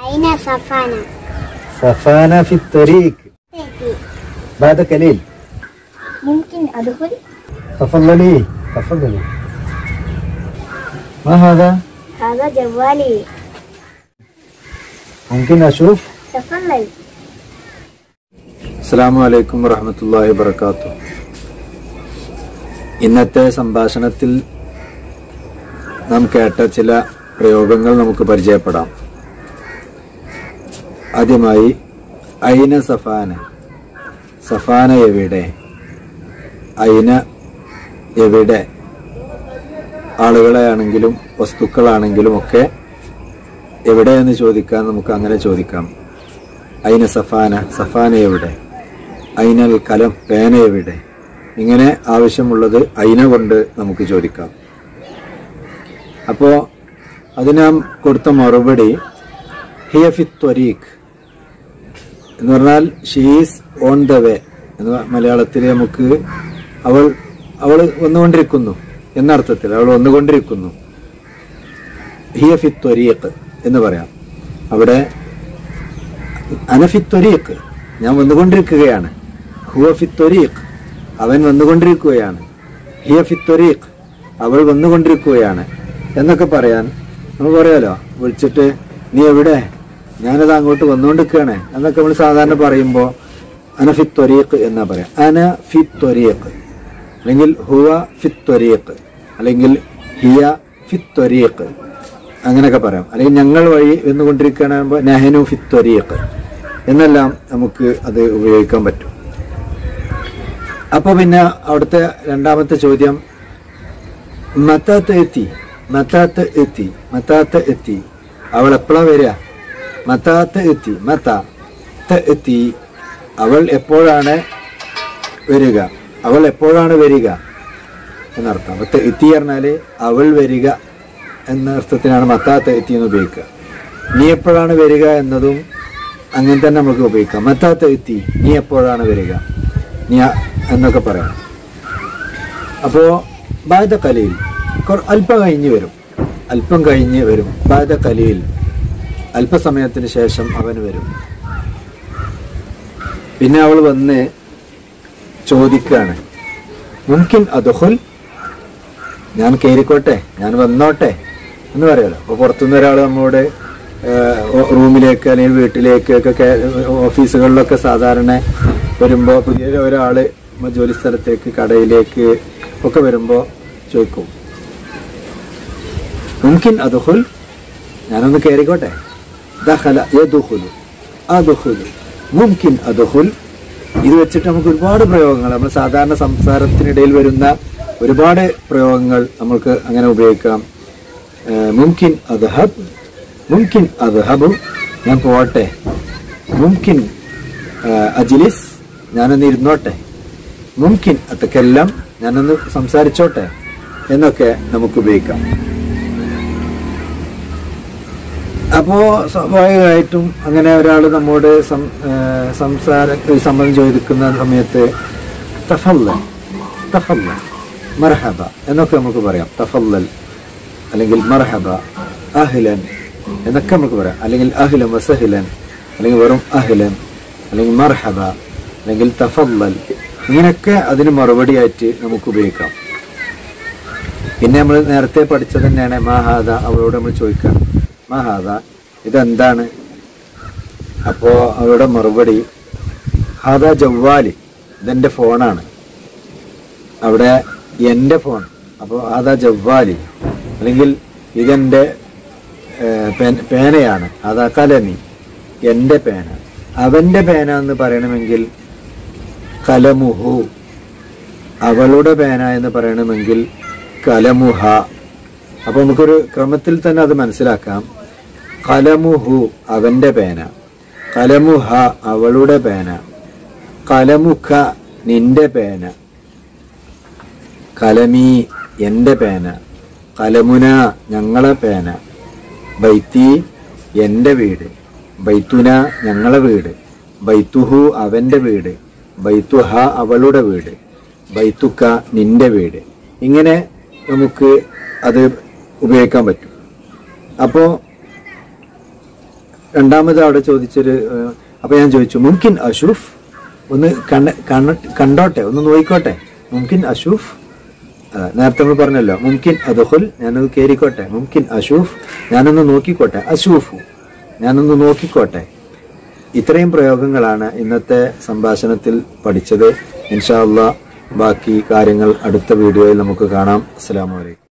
أين صفانا؟ സഫാന ഫി ത്വരീഖ് تأتي بعد قليل ممكن أدخل؟ تفضلي تفضلي ما هذا هذا جوالي ممكن أشوف تفضل അസ്സാമു അലൈക്കും വറഹമത്തല്ലാഹി വബർക്കാത്തു ഇന്നത്തെ സംഭാഷണത്തിൽ നാം കേട്ട ചില പ്രയോഗങ്ങൾ നമുക്ക് പരിചയപ്പെടാം ആദ്യമായി ഐന സഫാന സഫാന എവിടെ ഐന എവിടെ ആളുകളെ ആണെങ്കിലും വസ്തുക്കളാണെങ്കിലും ഒക്കെ എവിടെ എന്ന് ചോദിക്കാൻ നമുക്ക് അങ്ങനെ ചോദിക്കാം ഐന സഫാന സഫാന എവിടെ ഐനൽ കലം പേന എവിടെ ഇങ്ങനെ ആവശ്യമുള്ളത് ഐന കൊണ്ട് നമുക്ക് ചോദിക്കാം അപ്പോൾ അതിന് നാം കൊടുത്ത മറുപടി ഹിയഫി ത്വരീഖ് എന്ന് പറഞ്ഞാൽ ഷീസ് ഓൺ ദ വേ എന്ന് മലയാളത്തിൽ നമുക്ക് അവൾ അവൾ വന്നുകൊണ്ടിരിക്കുന്നു എന്നർത്ഥത്തിൽ അവൾ വന്നുകൊണ്ടിരിക്കുന്നു ഹിയഫി ത്വരീഖ് എന്ന് പറയാം അവിടെ അനഫി ത്വരീഖ് ഞാൻ വന്നുകൊണ്ടിരിക്കുകയാണ് ഹുവ ഫി ത്വരീഖ് അവൻ വന്നുകൊണ്ടിരിക്കുകയാണ് ഹിയ ഫി ത്വരീഖ് അവൾ വന്നുകൊണ്ടിരിക്കുകയാണ് എന്നൊക്കെ പറയാൻ നമ്മൾ പറയാലോ വിളിച്ചിട്ട് നീ എവിടെ ഞാനത് അങ്ങോട്ട് വന്നുകൊണ്ടിരിക്കുകയാണ് എന്നൊക്കെ നമ്മൾ സാധാരണ പറയുമ്പോൾ അനഫി ത്വരീഖ് എന്നാ പറയാം അന ഫി ത്വരീഖ് അല്ലെങ്കിൽ ഹുവ ഫി ത്വരീഖ് അല്ലെങ്കിൽ ഹിയ ഫി ത്വരീഖ് അങ്ങനെയൊക്കെ പറയാം അല്ലെങ്കിൽ ഞങ്ങൾ വഴി വന്നുകൊണ്ടിരിക്കുകയാകുമ്പോൾ നെഹനു ഫി ത്വരീഖ് എന്നെല്ലാം നമുക്ക് അത് ഉപയോഗിക്കാൻ പറ്റും അപ്പോൾ പിന്നെ അവിടുത്തെ രണ്ടാമത്തെ ചോദ്യം മത്താത്ത് എത്തി മത്താത്ത് എത്തി മത്താത്ത് എത്തി അവൾ എപ്പോഴാ വരിക മത്താത്ത് എത്തി മത്ത ത എത്തി അവൾ എപ്പോഴാണ് വരിക അവൾ എപ്പോഴാണ് വരിക എന്നർത്ഥം അപ്പൊ ത എത്തി പറഞ്ഞാല് അവൾ വരിക എന്ന അർത്ഥത്തിനാണ് മത്താത്ത് എത്തി എന്ന് ഉപയോഗിക്കുക നീ എപ്പോഴാണ് വരിക എന്നതും അങ്ങനെ തന്നെ നമുക്ക് ഉപയോഗിക്കാം മത്താത്ത് എത്തി നീ എപ്പോഴാണ് വരിക നീ ആ- എന്നൊക്കെ പറയാം അപ്പോ ബാധ കലയിൽ കൊ- അല്പം കഴിഞ്ഞ് വരും അല്പം കഴിഞ്ഞ് വരും ബാധ കലയിൽ അല്പസമയത്തിന് ശേഷം അവൻ വരും പിന്നെ അവൾ വന്ന് ചോദിക്കാണ് മുൻകിൻ അദുഹുൽ ഞാൻ കയറിക്കോട്ടെ ഞാൻ വന്നോട്ടെ എന്ന് പറയാലോ അപ്പോൾ പുറത്തുനിന്ന് ഒരാൾ നമ്മോട് ഏഹ്, ഓ- റൂമിലേക്ക് അല്ലെങ്കിൽ വീട്ടിലേക്ക് ഒക്കെ കേ- ഓഫീസുകളിലൊക്കെ സാധാരണ വരുമ്പോൾ പുതിയ ഒരാൾ ജോലി സ്ഥലത്തേക്ക് കടയിലേക്ക് ഒക്കെ വരുമ്പോൾ ചോദിക്കും മുൻകിൻ അദുഹുൽ ഞാനൊന്ന് കയറിക്കോട്ടെ ദഹല യദുഹുലു അദുഹുലു മുംകിൻ അദുഹുൽ ഇത് വെച്ചിട്ട് നമുക്ക് ഒരുപാട് പ്രയോഗങ്ങൾ നമ്മൾ സാധാരണ സംസാരത്തിനിടയിൽ വരുന്ന ഒരുപാട് പ്രയോഗങ്ങൾ നമുക്ക് അങ്ങനെ ഉപയോഗിക്കാം ഏഹ് മുംകിൻ അദ്ഹബ് മുംകിൻ അദ്ഹബു ഞാൻ പോട്ടെ മുംകിൻ ഏഹ് അജ്ലിസ് ഞാനൊന്ന് ഇരുന്നോട്ടെ മുംകിൻ അത്തക്കെല്ലാം ഞാനൊന്ന് സംസാരിച്ചോട്ടെ എന്നൊക്കെ നമുക്ക് ഉപയോഗിക്കാം അപ്പോ സ്വാഭാവികമായിട്ടും അങ്ങനെ ഒരാൾ നമ്മോട് സം- ഏഹ് സംസാര ഒരു സംബന്ധം ചോദിക്കുന്ന സമയത്ത് തഫല്ലൽ തഫല്ലൽ മർഹബ എന്നൊക്കെ നമുക്ക് പറയാം തഫല്ലൽ അല്ലെങ്കിൽ മർഹബ അഹ്ലൻ എന്നൊക്കെ നമുക്ക് പറയാം അല്ലെങ്കിൽ അഹ്ലൻ വസഹ്ലൻ അല്ലെങ്കിൽ വെറും അഹ്ലൻ അല്ലെങ്കിൽ മർഹബ അല്ലെങ്കിൽ തഫല്ലൽ ഇങ്ങനെയൊക്കെ അതിന് മറുപടിയായിട്ട് നമുക്ക് ഉപയോഗിക്കാം പിന്നെ നമ്മൾ നേരത്തെ പഠിച്ചത് തന്നെയാണ് മഹാദ അവളോട് നമ്മൾ ചോദിക്കാം മഹാദ ഇതെന്താണ് അപ്പോൾ അവളുടെ മറുപടി ഹാദ ജവ്വാലി ഇതെൻ്റെ ഫോണാണ് അവിടെ എൻ്റെ ഫോൺ അപ്പോൾ ഹാദ ജവ്വാലി അല്ലെങ്കിൽ ഇതെൻ്റെ ഏഹ്, പേന- പേനയാണ് അതാ കലമി എൻ്റെ പേന അവൻ്റെ പേന എന്ന് പറയണമെങ്കിൽ കലമുഹു അവളുടെ പേന എന്ന് പറയണമെങ്കിൽ കലമുഹ അപ്പൊ നമുക്കൊരു ക്രമത്തിൽ തന്നെ അത് മനസ്സിലാക്കാം കലമുഹു അവന്റെ പേന കലമുഹ അവളുടെ പേന കലമുഖ നിന്റെ പേന കലമീ എന്റെ പേന കലമുന ഞങ്ങളെ പേന ബൈത്തി എന്റെ വീട് ബൈത്തുന ഞങ്ങളെ വീട് ബൈത്തുഹു അവന്റെ വീട് ബൈത്തുഹ അവളുടെ വീട് ബൈത്തുക്ക നിന്റെ വീട് ഇങ്ങനെ നമുക്ക് അത് ഉപയോഗിക്കാൻ പറ്റും അപ്പോൾ രണ്ടാമത് അവിടെ ചോദിച്ചൊരു ഏഹ്, അപ്പൊ ഞാൻ ചോദിച്ചു മുംകിൻ അഷൂഫ് ഒന്ന് കണ്ട കണ്ണ കണ്ടോട്ടെ ഒന്ന് നോയിക്കോട്ടെ മുംകിൻ അഷൂഫ് അതാ, നേരത്തെ നമ്മൾ പറഞ്ഞല്ലോ മുംകിൻ അദുഹുൽ ഞാനത് കേറിക്കോട്ടെ മുംകിൻ അഷൂഫ് ഞാനൊന്ന് നോക്കിക്കോട്ടെ അഷൂഫു ഞാനൊന്ന് നോക്കിക്കോട്ടെ ഇത്രയും പ്രയോഗങ്ങളാണ് ഇന്നത്തെ സംഭാഷണത്തിൽ പഠിച്ചത് ഇൻഷാ അള്ളാ ബാക്കി കാര്യങ്ങൾ അടുത്ത വീഡിയോയിൽ നമുക്ക് കാണാം അസ്സലാമു അലൈക്കും